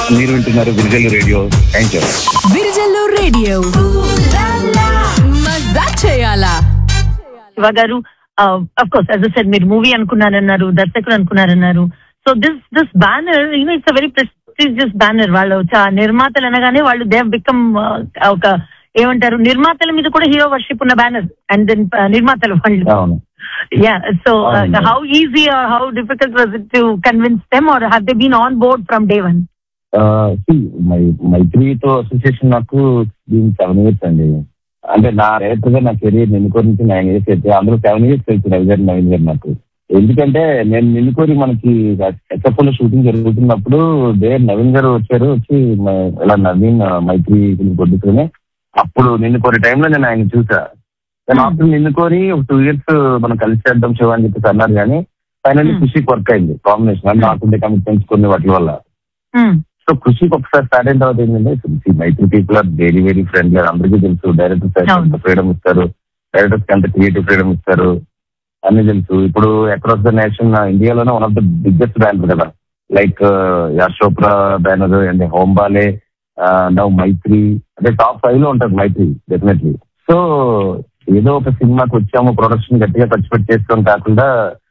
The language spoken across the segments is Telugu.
మీరు వింటున్నారు విరిజల్ రేడియో థ్యాంక్ యూ విరిజల్లు రేడియో మజా చేయాలా శివ గారు అఫ్ కోర్స్ యాజ్ సెడ్ మీరు మూవీ అనుకున్నారన్నారు దర్శకుడు అనుకున్నారన్నారు so this this banner you know it's a very prestigious banner వాళ్ళు చా- నిర్మాతలు అనగానే వాళ్ళు దే బికమ్ ఒక ఏమంటారు నిర్మాతల మీద కూడా హీరో వర్షిప్ ఉన్న బ్యానర్ అండ్ దెన్ నిర్మాతలు వాళ్ళు అవును యా సో అవును. How easy how difficult was it to convince them or have they been on board from day one my మైత్రితో అసోసియేషన్ నాకు దీని సెవెన్ ఇయర్స్ అండి అంటే నా డైరెక్టర్ గా నా కెరీర్ నిన్నుకోరి నుంచి నైన్ ఇయర్స్ అయితే అందులో సెవెన్ ఇయర్స్ తెలుసు రవి గారు నవీన్ గారు నాకు ఎందుకంటే నేను నిన్నుకోరి మనకి ఎస్ఎఫ్ఓ లో షూటింగ్ జరుగుతున్నప్పుడు డే నవీన్ గారు వచ్చారు వచ్చి మ- ఇలా నవీన్ ఆ, మైత్రి కొట్టుకుని అప్పుడు నిన్ను కోరి టైంలో నేను ఆయన చూసా నేను Hmm. ఆఫ్టర్ నిన్ను కోరి ఒక టూ ఇయర్స్ మనం కలిసి చేద్దాం శివ అని చెప్పేసి అన్నారు కానీ ఫైనల్లీ Hmm. ఖుషికి వర్క్ అయింది కాంబినేషన్ అంటే Hmm. నాకుండే కమిట్మెంట్స్ కొన్ని వాటి వల్ల సో కృషికి ఒకసారి స్టార్ట్ అయిన తర్వాత ఏంటంటే Mythri people are very very friendly అందరికీ తెలుసు డైరెక్టర్స్ అవును. ఎంత ఫ్రీడమ్ ఇస్తారు డైరెక్టర్స్ ఎంత క్రియేటివ్ ఫ్రీడమ్ ఇస్తారు అన్ని తెలుసు ఇప్పుడు అక్రాస్ ద నేషన్ ఇండియాలోనే one of the biggest banner కదా like Yash Chopra banner and Hombale now Mythri అంటే టాప్ ఫైవ్ లో ఉంటుంది మైత్రి డెఫినెట్లీ సో ఏదో ఒక సినిమాకి వచ్చాము ప్రొడక్షన్ గట్టిగా ఖర్చు పెట్టి చేస్తాం కాకుండా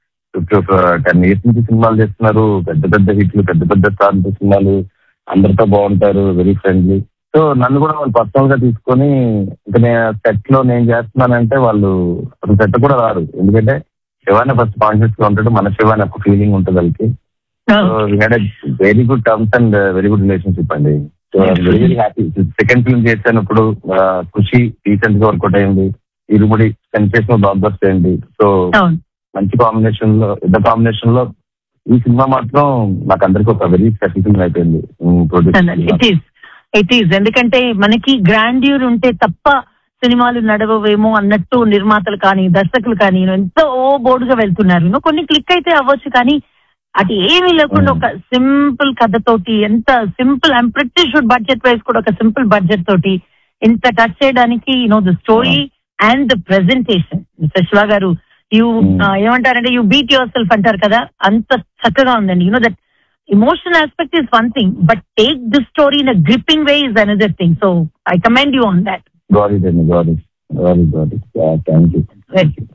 టెన్ ఇయర్స్ నుంచి సినిమాలు చేస్తున్నారు పెద్ద పెద్ద హిట్లు పెద్ద పెద్ద స్టార్లు సినిమాలు అందరితో బాగుంటారు వెరీ ఫ్రెండ్లీ సో నన్ను కూడా వాళ్ళు పర్సనల్ గా తీసుకొని ఇంకా నేను సెట్ లో నేను చేస్తున్నానంటే వాళ్ళు అసలు సెట్ కూడా రారు ఎందుకంటే శివాని ఫస్ట్ కాన్షియస్ గా ఉంటాడు మన శివాని ఒక ఫీలింగ్ ఉంటుంది వాళ్ళకి so very good terms and very good relationship అండి so very very happy second film చేసినప్పుడు ఆ, ఖుషి రీసెంట్ గా వర్కౌట్ అయింది ఇరుముడి సెన్సేషన్ బ్లాక్ బస్ట్ అయింది సో అవును మంచి కాంబినేషన్ లో ఇద్దరు కాంబినేషన్ లో ఈ సినిమా మాత్రం నాకు అందరికి ఒక వెరీ స్పెషల్ ఫిల్మ్ అయిపోయింది it produce is it is ఎందుకంటే మనకి గ్రాండ్యూర్ ఉంటే తప్ప సినిమాలు నడవవేమో అన్నట్టు నిర్మాతలు కానీ దర్శకులు కానీ ఎంతో ఓ బోర్డుగా వెళ్తున్నారు You know, కొన్ని క్లిక్ అయితే అవ్వచ్చు కానీ అది ఏమీ లేకుండా Mm. ఒక సింపుల్ కథతోటి ఎంత simple I'm pretty should budget wise కూడా ఒక సింపుల్ బడ్జెట్ తోటి ఇంత టచ్ చేయడానికి you know the story and the presentation mister Shiva garu you Mm. ఏమంటారంటే యూ బీట్ యువర్ సెల్ఫ్ అంటారు కదా అంత చక్కగా ఉందండి you know that emotional aspect is one thing, but take this story in a gripping way is another thing. So I commend you on that. Got it అండి got it got it got it thank you Thank you.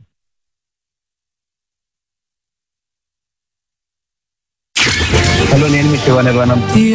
Hello నేను మీ శివ నిర్వాణం